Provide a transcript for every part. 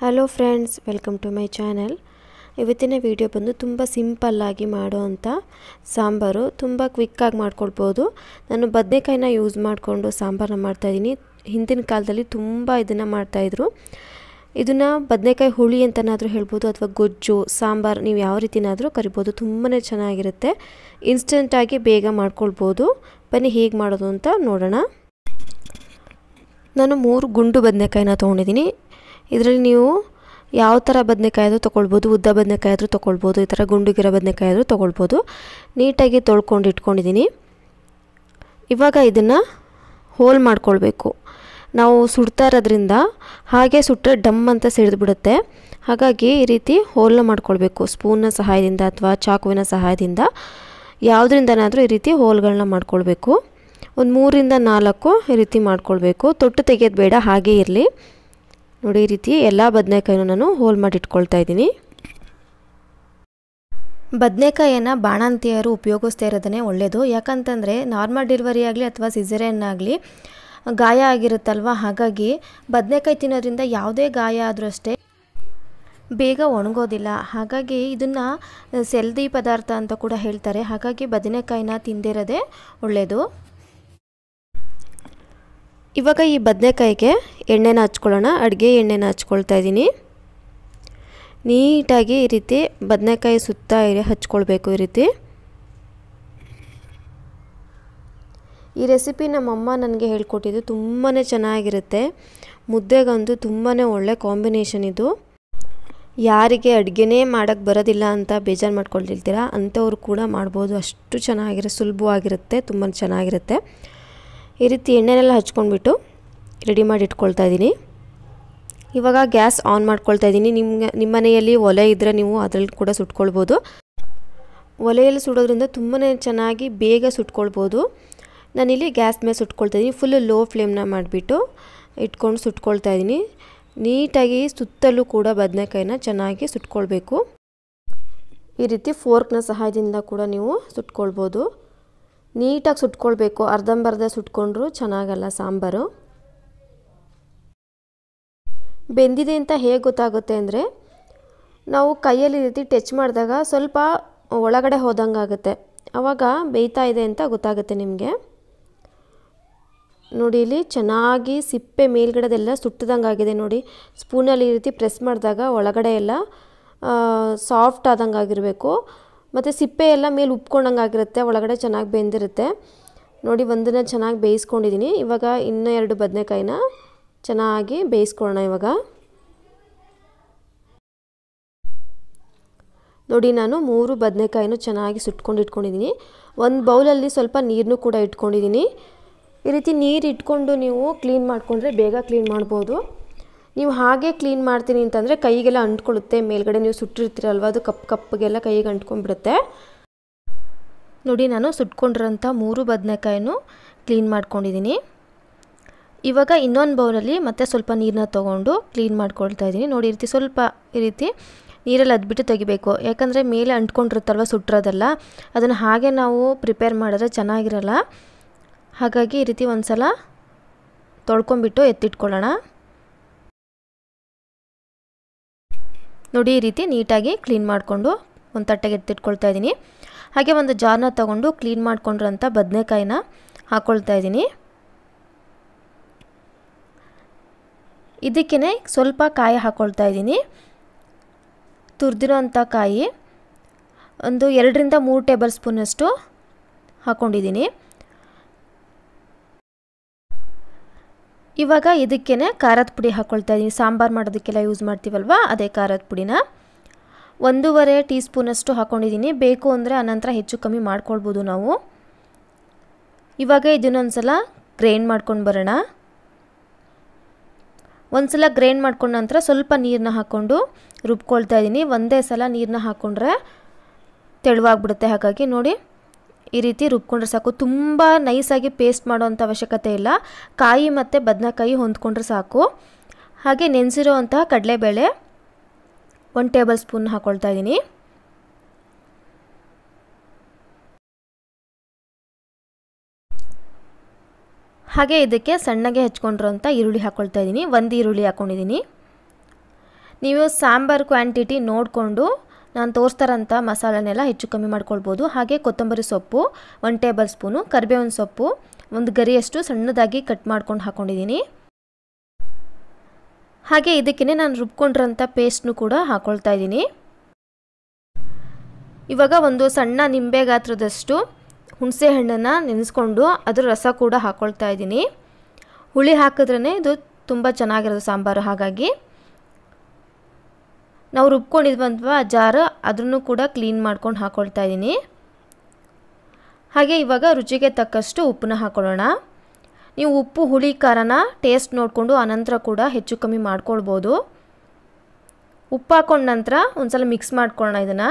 hello friends welcome to my channel ಇವತ್ತಿನ video ಬಂದು ತುಂಬ ಸಿಂಪಲ್ಲಾಗಿ ಮಾಡೋವಂಥ ಸಾಂಬಾರು ತುಂಬ ಕ್ವಿಕ್ಕಾಗಿ ಮಾಡ್ಕೊಳ್ಬೋದು ನಾನು ಬದನೆಕಾಯಿನ ಯೂಸ್ ಮಾಡಿಕೊಂಡು ಸಾಂಬಾರನ್ನ ಮಾಡ್ತಾಯಿದ್ದೀನಿ ಹಿಂದಿನ ಕಾಲದಲ್ಲಿ ತುಂಬ ಇದನ್ನು ಮಾಡ್ತಾಯಿದ್ರು ಇದನ್ನು ಬದನೆಕಾಯಿ ಹುಳಿ ಅಂತನಾದರೂ ಹೇಳ್ಬೋದು ಅಥವಾ ಗೊಜ್ಜು ಸಾಂಬಾರು ನೀವು ಯಾವ ರೀತಿನಾದರೂ ಕರಿಬೋದು ತುಂಬಾ ಚೆನ್ನಾಗಿರುತ್ತೆ ಇನ್ಸ್ಟೆಂಟಾಗಿ ಬೇಗ ಮಾಡ್ಕೊಳ್ಬೋದು ಬನ್ನಿ ಹೇಗೆ ಮಾಡೋದು ಅಂತ ನೋಡೋಣ ನಾನು ಮೂರು ಗುಂಡು ಬದನೆಕಾಯಿನ ತೊಗೊಂಡಿದ್ದೀನಿ ಇದರಲ್ಲಿ ನೀವು ಯಾವ ಥರ ಬದನೆಕಾಯಿ ಆದರೂ ತೊಗೊಳ್ಬೋದು ಉದ್ದ ಬದನೆಕಾಯಿ ಆದರೂ ತೊಗೊಳ್ಬೋದು ಈ ಥರ ಗುಂಡುಗಿರೋ ಬದನೆಕಾಯಿ ಆದರೂ ತೊಗೊಳ್ಬೋದು ನೀಟಾಗಿ ತೊಳ್ಕೊಂಡು ಇಟ್ಕೊಂಡಿದ್ದೀನಿ ಇವಾಗ ಇದನ್ನು ಹೋಲ್ ಮಾಡ್ಕೊಳ್ಬೇಕು ನಾವು ಸುಡ್ತಾ ಇರೋದ್ರಿಂದ ಹಾಗೆ ಸುಟ್ಟರೆ ಡಮ್ ಅಂತ ಸಿಡಿದ್ಬಿಡುತ್ತೆ ಹಾಗಾಗಿ ಈ ರೀತಿ ಹೋಲ್ನ ಮಾಡ್ಕೊಳ್ಬೇಕು ಸ್ಪೂನ್ನ ಸಹಾಯದಿಂದ ಅಥವಾ ಚಾಕುವಿನ ಸಹಾಯದಿಂದ ಯಾವುದರಿಂದನಾದರೂ ಈ ರೀತಿ ಹೋಲ್ಗಳನ್ನ ಮಾಡ್ಕೊಳ್ಬೇಕು ಒಂದು ಮೂರಿಂದ ನಾಲ್ಕು ಈ ರೀತಿ ಮಾಡ್ಕೊಳ್ಬೇಕು ತೊಟ್ಟು ತೆಗೆಯೋದು ಬೇಡ ಹಾಗೇ ಇರಲಿ ನೋಡಿ ಈ ರೀತಿ ಎಲ್ಲ ಬದನೆಕಾಯಿನೂ ನಾನು ಹೋಲ್ ಮಾಡಿ ಇಟ್ಕೊಳ್ತಾ ಇದ್ದೀನಿ ಬದನೆಕಾಯಿಯನ್ನು ಬಾಣಂತಿಯರು ಉಪಯೋಗಿಸ್ತಾ ಇರೋದೇ ಒಳ್ಳೆಯದು ಯಾಕಂತಂದರೆ ನಾರ್ಮಲ್ ಡೆಲಿವರಿ ಆಗಲಿ ಅಥವಾ ಸಿಸರೇನ್ ಆಗಲಿ ಗಾಯ ಆಗಿರುತ್ತಲ್ವ ಹಾಗಾಗಿ ಬದನೆಕಾಯಿ ತಿನ್ನೋದ್ರಿಂದ ಯಾವುದೇ ಗಾಯ ಆದರೂ ಅಷ್ಟೇ ಬೇಗ ಒಣಗೋದಿಲ್ಲ ಹಾಗಾಗಿ ಇದನ್ನು ಸೆಲ್ದಿ ಪದಾರ್ಥ ಅಂತ ಕೂಡ ಹೇಳ್ತಾರೆ ಹಾಗಾಗಿ ಬದನೆಕಾಯಿನ ತಿಂದಿರೋದೇ ಒಳ್ಳೆಯದು ಇವಾಗ ಈ ಬದನೆಕಾಯಿಗೆ ಎಣ್ಣೆನ ಹಚ್ಕೊಳ್ಳೋಣ ಅಡುಗೆ ಎಣ್ಣೆನ ಹಚ್ಕೊಳ್ತಾ ಇದ್ದೀನಿ ನೀಟಾಗಿ ಈ ರೀತಿ ಬದನೆಕಾಯಿ ಸುತ್ತ ಹಚ್ಕೊಳ್ಬೇಕು ಈ ರೀತಿ ಈ ರೆಸಿಪಿ ನಮ್ಮಮ್ಮ ನನಗೆ ಹೇಳ್ಕೊಟ್ಟಿದ್ದು ತುಂಬಾ ಚೆನ್ನಾಗಿರುತ್ತೆ ಮುದ್ದೆಗಂತೂ ತುಂಬಾ ಒಳ್ಳೆ ಕಾಂಬಿನೇಷನ್ ಇದು ಯಾರಿಗೆ ಅಡುಗೆನೇ ಮಾಡೋಕ್ಕೆ ಬರೋದಿಲ್ಲ ಅಂತ ಬೇಜಾರು ಮಾಡ್ಕೊಳ್ತಿರ್ತೀರ ಅಂಥವ್ರು ಕೂಡ ಮಾಡ್ಬೋದು ಅಷ್ಟು ಚೆನ್ನಾಗಿರೋ ಸುಲಭವಾಗಿರುತ್ತೆ ತುಂಬ ಚೆನ್ನಾಗಿರುತ್ತೆ ಈ ರೀತಿ ಎಣ್ಣೆನೆಲ್ಲ ಹಚ್ಕೊಂಡ್ಬಿಟ್ಟು ರೆಡಿ ಮಾಡಿ ಇಟ್ಕೊಳ್ತಾ ಇದ್ದೀನಿ ಇವಾಗ ಗ್ಯಾಸ್ ಆನ್ ಮಾಡ್ಕೊಳ್ತಾ ಇದ್ದೀನಿ ನಿಮ್ಗೆ ನಿಮ್ಮ ಮನೆಯಲ್ಲಿ ಒಲೆ ಇದ್ದರೆ ನೀವು ಅದರಲ್ಲಿ ಕೂಡ ಸುಟ್ಕೊಳ್ಬೋದು ಒಲೆಯಲ್ಲಿ ಸುಡೋದ್ರಿಂದ ತುಂಬಾ ಚೆನ್ನಾಗಿ ಬೇಗ ಸುಟ್ಕೊಳ್ಬೋದು ನಾನಿಲ್ಲಿ ಗ್ಯಾಸ್ ಮೇಲೆ ಸುಟ್ಕೊಳ್ತಾ ಇದ್ದೀನಿ ಫುಲ್ಲು ಲೋ ಫ್ಲೇಮ್ನ ಮಾಡಿಬಿಟ್ಟು ಇಟ್ಕೊಂಡು ಸುಟ್ಕೊಳ್ತಾ ಇದ್ದೀನಿ ನೀಟಾಗಿ ಸುತ್ತಲೂ ಕೂಡ ಬದನೆಕಾಯಿನ ಚೆನ್ನಾಗಿ ಸುಟ್ಕೊಳ್ಬೇಕು ಈ ರೀತಿ ಫೋರ್ಕ್ನ ಸಹಾಯದಿಂದ ಕೂಡ ನೀವು ಸುಟ್ಕೊಳ್ಬೋದು ನೀಟಾಗಿ ಸುಟ್ಕೊಳ್ಬೇಕು ಅರ್ಧಂಬರ್ಧ ಸುಟ್ಕೊಂಡ್ರು ಚೆನ್ನಾಗಲ್ಲ ಸಾಂಬಾರು ಬೆಂದಿದೆ ಅಂತ ಹೇಗೆ ಗೊತ್ತಾಗುತ್ತೆ ಅಂದರೆ ನಾವು ಕೈಯಲ್ಲಿ ಈ ರೀತಿ ಟಚ್ ಮಾಡಿದಾಗ ಸ್ವಲ್ಪ ಒಳಗಡೆ ಹೋದಂಗೆ ಆಗುತ್ತೆ ಆವಾಗ ಬೇಯ್ತಾ ಇದೆ ಅಂತ ಗೊತ್ತಾಗುತ್ತೆ ನಿಮಗೆ ನೋಡಿ ಇಲ್ಲಿ ಚೆನ್ನಾಗಿ ಸಿಪ್ಪೆ ಮೇಲ್ಗಡೆದೆಲ್ಲ ಸುಟ್ಟದಂಗೆ ಆಗಿದೆ ನೋಡಿ ಸ್ಪೂನಲ್ಲಿ ಈ ರೀತಿ ಪ್ರೆಸ್ ಮಾಡಿದಾಗ ಒಳಗಡೆ ಎಲ್ಲ ಸಾಫ್ಟ್ ಆದಂಗೆ ಆಗಿರಬೇಕು ಮತ್ತು ಸಿಪ್ಪೆ ಎಲ್ಲ ಮೇಲೆ ಉಪ್ಕೊಂಡಂಗೆ ಆಗಿರುತ್ತೆ ಒಳಗಡೆ ಚೆನ್ನಾಗಿ ಬೆಂದಿರುತ್ತೆ ನೋಡಿ ಒಂದನ್ನು ಚೆನ್ನಾಗಿ ಬೇಯಿಸ್ಕೊಂಡಿದ್ದೀನಿ ಇವಾಗ ಇನ್ನೂ ಎರಡು ಬದನೆಕಾಯಿನ ಚೆನ್ನಾಗಿ ಬೇಯಿಸ್ಕೊಳ್ಳೋಣ ಇವಾಗ ನೋಡಿ ನಾನು ಮೂರು ಬದನೆಕಾಯಿನೂ ಚೆನ್ನಾಗಿ ಸುಟ್ಕೊಂಡು ಇಟ್ಕೊಂಡಿದ್ದೀನಿ ಒಂದು ಬೌಲಲ್ಲಿ ಸ್ವಲ್ಪ ನೀರನ್ನು ಕೂಡ ಇಟ್ಕೊಂಡಿದ್ದೀನಿ ಈ ರೀತಿ ನೀರು ಇಟ್ಕೊಂಡು ನೀವು ಕ್ಲೀನ್ ಮಾಡಿಕೊಂಡ್ರೆ ಬೇಗ ಕ್ಲೀನ್ ಮಾಡ್ಬೋದು ನೀವು ಹಾಗೆ ಕ್ಲೀನ್ ಮಾಡ್ತೀನಿ ಅಂತಂದರೆ ಕೈಗೆಲ್ಲ ಅಂಟ್ಕೊಳ್ಳುತ್ತೆ ಮೇಲ್ಗಡೆ ನೀವು ಸುಟ್ಟಿರ್ತೀರಲ್ವ ಅದು ಕಪ್ ಕಪ್ಪಿಗೆಲ್ಲ ಕೈಗೆ ಅಂಟ್ಕೊಂಡ್ಬಿಡುತ್ತೆ ನೋಡಿ ನಾನು ಸುಟ್ಕೊಂಡಿರೋಂಥ ಮೂರು ಬದನೆಕಾಯಿನೂ ಕ್ಲೀನ್ ಮಾಡ್ಕೊಂಡಿದ್ದೀನಿ ಇವಾಗ ಇನ್ನೊಂದು ಬೌಲಲ್ಲಿ ಮತ್ತೆ ಸ್ವಲ್ಪ ನೀರನ್ನ ತೊಗೊಂಡು ಕ್ಲೀನ್ ಮಾಡ್ಕೊಳ್ತಾ ಇದ್ದೀನಿ ನೋಡಿ ಈ ರೀತಿ ಸ್ವಲ್ಪ ಈ ರೀತಿ ನೀರಲ್ಲಿ ಅದ್ಬಿಟ್ಟು ತೆಗಿಬೇಕು ಯಾಕಂದರೆ ಮೇಲೆ ಅಂಟ್ಕೊಂಡಿರುತ್ತಲ್ವ ಸುಟ್ಟಿರೋದಲ್ಲ ಅದನ್ನು ಹಾಗೆ ನಾವು ಪ್ರಿಪೇರ್ ಮಾಡಿದ್ರೆ ಚೆನ್ನಾಗಿರಲ್ಲ ಹಾಗಾಗಿ ಈ ರೀತಿ ಒಂದು ಸಲ ತೊಳ್ಕೊಂಬಿಟ್ಟು ಎತ್ತಿಟ್ಕೊಳ್ಳೋಣ ನೋಡಿ ಈ ರೀತಿ ನೀಟಾಗಿ ಕ್ಲೀನ್ ಮಾಡಿಕೊಂಡು ಒಂದು ತಟ್ಟೆಗೆ ಎತ್ತಿಟ್ಕೊಳ್ತಾ ಇದ್ದೀನಿ ಹಾಗೆ ಒಂದು ಜಾರ್ನ ತಗೊಂಡು ಕ್ಲೀನ್ ಮಾಡ್ಕೊಂಡಿರೋಂಥ ಬದನೆಕಾಯಿನ ಹಾಕ್ಕೊಳ್ತಾ ಇದ್ದೀನಿ ಇದಕ್ಕೇ ಸ್ವಲ್ಪ ಕಾಯಿ ಹಾಕ್ಕೊಳ್ತಾ ಇದ್ದೀನಿ ತುರಿದಿರೋಂಥ ಕಾಯಿ ಒಂದು ಎರಡರಿಂದ ಮೂರು ಟೇಬಲ್ ಸ್ಪೂನಷ್ಟು ಹಾಕ್ಕೊಂಡಿದ್ದೀನಿ ಇವಾಗ ಇದಕ್ಕೇ ಖಾರದ ಪುಡಿ ಹಾಕ್ಕೊಳ್ತಾ ಇದ್ದೀನಿ ಸಾಂಬಾರು ಮಾಡೋದಕ್ಕೆಲ್ಲ ಯೂಸ್ ಮಾಡ್ತೀವಲ್ವ ಅದೇ ಖಾರದ ಪುಡಿನ ಒಂದೂವರೆ ಟೀ ಸ್ಪೂನಷ್ಟು ಹಾಕ್ಕೊಂಡಿದ್ದೀನಿ ಬೇಕು ಅಂದರೆ ಅನಂತರ ಹೆಚ್ಚು ಕಮ್ಮಿ ಮಾಡ್ಕೊಳ್ಬೋದು ನಾವು ಇವಾಗ ಇದನ್ನೊಂದು ಸಲ ಗ್ರೈಂಡ್ ಮಾಡ್ಕೊಂಡು ಬರೋಣ ಒಂದು ಸಲ ಗ್ರೈಂಡ್ ಮಾಡ್ಕೊಂಡ ನಂತರ ಸ್ವಲ್ಪ ನೀರನ್ನ ಹಾಕ್ಕೊಂಡು ರುಬ್ಕೊಳ್ತಾ ಇದ್ದೀನಿ ಒಂದೇ ಸಲ ನೀರನ್ನ ಹಾಕ್ಕೊಂಡ್ರೆ ತೆಳುವಾಗ್ಬಿಡುತ್ತೆ ಹಾಗಾಗಿ ನೋಡಿ ಈ ರೀತಿ ರುಬ್ಕೊಂಡ್ರೆ ಸಾಕು ತುಂಬ ನೈಸಾಗಿ ಪೇಸ್ಟ್ ಮಾಡೋವಂಥ ಅವಶ್ಯಕತೆ ಇಲ್ಲ ಕಾಯಿ ಮತ್ತು ಬದನೆಕಾಯಿ ಹೊಂದ್ಕೊಂಡ್ರೆ ಸಾಕು ಹಾಗೆ ನೆನೆಸಿರೋ ಅಂತಹ ಕಡಲೆಬೇಳೆ ಒಂದು ಟೇಬಲ್ ಸ್ಪೂನ್ ಹಾಕ್ಕೊಳ್ತಾ ಇದ್ದೀನಿ ಹಾಗೆ ಇದಕ್ಕೆ ಸಣ್ಣಗೆ ಹೆಚ್ಕೊಂಡಿರೋಂಥ ಈರುಳ್ಳಿ ಹಾಕ್ಕೊಳ್ತಾ ಇದ್ದೀನಿ ಒಂದು ಈರುಳ್ಳಿ ಹಾಕ್ಕೊಂಡಿದ್ದೀನಿ ನೀವು ಸಾಂಬಾರು ಕ್ವಾಂಟಿಟಿ ನೋಡಿಕೊಂಡು ನಾನು ತೋರಿಸ್ತಾರಂಥ ಮಸಾಲನೆಲ್ಲ ಹೆಚ್ಚು ಕಮ್ಮಿ ಮಾಡ್ಕೊಳ್ಬೋದು ಹಾಗೆ ಕೊತ್ತಂಬರಿ ಸೊಪ್ಪು ಒನ್ ಟೇಬಲ್ ಸ್ಪೂನು ಕರಿಬೇವಿನ ಸೊಪ್ಪು ಒಂದು ಗರಿಯಷ್ಟು ಸಣ್ಣದಾಗಿ ಕಟ್ ಮಾಡ್ಕೊಂಡು ಹಾಕ್ಕೊಂಡಿದ್ದೀನಿ ಹಾಗೆ ಇದಕ್ಕೇ ನಾನು ರುಬ್ಕೊಂಡಿರೋಂಥ ಪೇಸ್ಟ್ನು ಕೂಡ ಹಾಕ್ಕೊಳ್ತಾ ಇದ್ದೀನಿ ಇವಾಗ ಒಂದು ಸಣ್ಣ ನಿಂಬೆ ಗಾತ್ರದಷ್ಟು ಹುಣಸೆ ಹಣ್ಣನ್ನು ನೆನೆಸ್ಕೊಂಡು ಅದರ ರಸ ಕೂಡ ಹಾಕ್ಕೊಳ್ತಾ ಇದ್ದೀನಿ ಹುಳಿ ಹಾಕಿದ್ರೇ ಇದು ತುಂಬ ಚೆನ್ನಾಗಿರೋದು ಸಾಂಬಾರು ಹಾಗಾಗಿ ನಾವು ರುಬ್ಕೊಂಡಿದ್ವಂತವ ಜಾರು ಅದನ್ನು ಕೂಡ ಕ್ಲೀನ್ ಮಾಡ್ಕೊಂಡು ಹಾಕ್ಕೊಳ್ತಾ ಇದ್ದೀನಿ ಹಾಗೆ ಇವಾಗ ರುಚಿಗೆ ತಕ್ಕಷ್ಟು ಉಪ್ಪನ್ನ ಹಾಕ್ಕೊಳ್ಳೋಣ ನೀವು ಉಪ್ಪು ಹುಳಿ ಖಾರನ ಟೇಸ್ಟ್ ನೋಡಿಕೊಂಡು ಆನಂತರ ಕೂಡ ಹೆಚ್ಚು ಕಮ್ಮಿ ಮಾಡ್ಕೊಳ್ಬೋದು ಉಪ್ಪು ಹಾಕೊಂಡ ನಂತರ ಒಂದ್ಸಲ ಮಿಕ್ಸ್ ಮಾಡ್ಕೊಳ್ಳೋಣ ಇದನ್ನು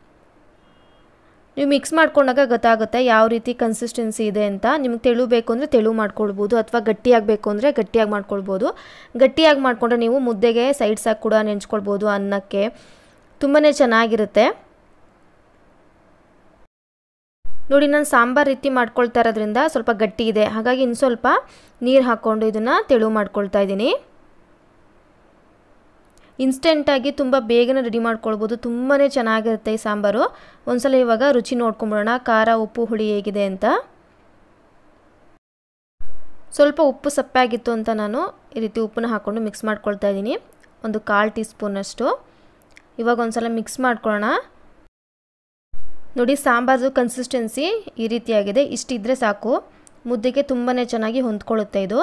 ನೀವು ಮಿಕ್ಸ್ ಮಾಡ್ಕೊಂಡಾಗ ಗೊತ್ತಾಗುತ್ತೆ ಯಾವ ರೀತಿ ಕನ್ಸಿಸ್ಟೆನ್ಸಿ ಇದೆ ಅಂತ ನಿಮ್ಗೆ ತೆಳು ಬೇಕು ಅಂದರೆ ತೆಳು ಮಾಡ್ಕೊಳ್ಬೋದು ಅಥವಾ ಗಟ್ಟಿಯಾಗಬೇಕು ಅಂದರೆ ಗಟ್ಟಿಯಾಗಿ ಮಾಡ್ಕೊಳ್ಬೋದು ಗಟ್ಟಿಯಾಗಿ ಮಾಡಿಕೊಂಡ್ರೆ ನೀವು ಮುದ್ದೆಗೆ ಸೈಡ್ಸಾಗಿ ಕೂಡ ನೆಂಚ್ಕೊಳ್ಬೋದು ಅನ್ನಕ್ಕೆ ತುಂಬಾ ಚೆನ್ನಾಗಿರುತ್ತೆ ನೋಡಿ ನಾನು ಸಾಂಬಾರು ರೀತಿ ಮಾಡ್ಕೊಳ್ತಾ ಇರೋದ್ರಿಂದ ಸ್ವಲ್ಪ ಗಟ್ಟಿ ಇದೆ ಹಾಗಾಗಿ ಇನ್ನು ಸ್ವಲ್ಪ ನೀರು ಹಾಕ್ಕೊಂಡು ಇದನ್ನು ತೆಳು ಮಾಡ್ಕೊಳ್ತಾ ಇದ್ದೀನಿ ಇನ್ಸ್ಟೆಂಟಾಗಿ ತುಂಬ ಬೇಗನೆ ರೆಡಿ ಮಾಡ್ಕೊಳ್ಬೋದು ತುಂಬಾ ಚೆನ್ನಾಗಿರುತ್ತೆ ಈ ಸಾಂಬಾರು ಒಂದ್ಸಲ ಇವಾಗ ರುಚಿ ನೋಡ್ಕೊಂಬಿಡೋಣ ಖಾರ ಉಪ್ಪು ಹುಳಿ ಹೇಗಿದೆ ಅಂತ ಸ್ವಲ್ಪ ಉಪ್ಪು ಸಪ್ಪೆ ಅಂತ ನಾನು ಈ ರೀತಿ ಉಪ್ಪನ್ನ ಹಾಕ್ಕೊಂಡು ಮಿಕ್ಸ್ ಮಾಡ್ಕೊಳ್ತಾ ಇದ್ದೀನಿ ಒಂದು ಕಾಲು ಟೀ ಸ್ಪೂನಷ್ಟು ಇವಾಗ ಒಂದ್ಸಲ ಮಿಕ್ಸ್ ಮಾಡ್ಕೊಳ್ಳೋಣ ನೋಡಿ ಸಾಂಬಾರ್ದು ಕನ್ಸಿಸ್ಟೆನ್ಸಿ ಈ ರೀತಿಯಾಗಿದೆ ಇಷ್ಟಿದ್ರೆ ಸಾಕು ಮುದ್ದೆಗೆ ತುಂಬಾ ಚೆನ್ನಾಗಿ ಹೊಂದ್ಕೊಳ್ಳುತ್ತೆ ಇದು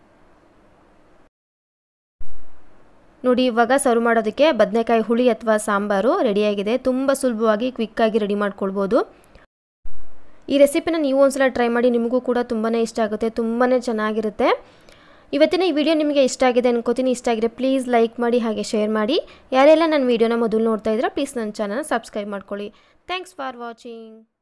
ನೋಡಿ ಇವಾಗ ಸರ್ವ್ ಮಾಡೋದಕ್ಕೆ ಬದನೆಕಾಯಿ ಹುಳಿ ಅಥವಾ ಸಾಂಬಾರು ರೆಡಿಯಾಗಿದೆ ತುಂಬ ಸುಲಭವಾಗಿ ಕ್ವಿಕ್ಕಾಗಿ ರೆಡಿ ಮಾಡ್ಕೊಳ್ಬೋದು ಈ ರೆಸಿಪಿನ ನೀವು ಒಂದ್ಸಲ ಟ್ರೈ ಮಾಡಿ ನಿಮಗೂ ಕೂಡ ತುಂಬಾ ಇಷ್ಟ ಆಗುತ್ತೆ ತುಂಬಾ ಚೆನ್ನಾಗಿರುತ್ತೆ ಇವತ್ತಿನ ಈ ವಿಡಿಯೋ ನಿಮಗೆ ಇಷ್ಟ ಆಗಿದೆ ಅನ್ಕೋತೀನಿ ಇಷ್ಟ ಆಗಿದೆ ಪ್ಲೀಸ್ ಲೈಕ್ ಮಾಡಿ ಹಾಗೆ ಶೇರ್ ಮಾಡಿ ಯಾರೆಲ್ಲ ನನ್ನ ವೀಡಿಯೋನ ಮೊದಲು ನೋಡ್ತಾ ಇದ್ರೆ ಪ್ಲೀಸ್ ನನ್ನ ಚಾನಲ್ ಸಬ್ಸ್ಕ್ರೈಬ್ ಮಾಡ್ಕೊಳ್ಳಿ ಥ್ಯಾಂಕ್ಸ್ ಫಾರ್ ವಾಚಿಂಗ್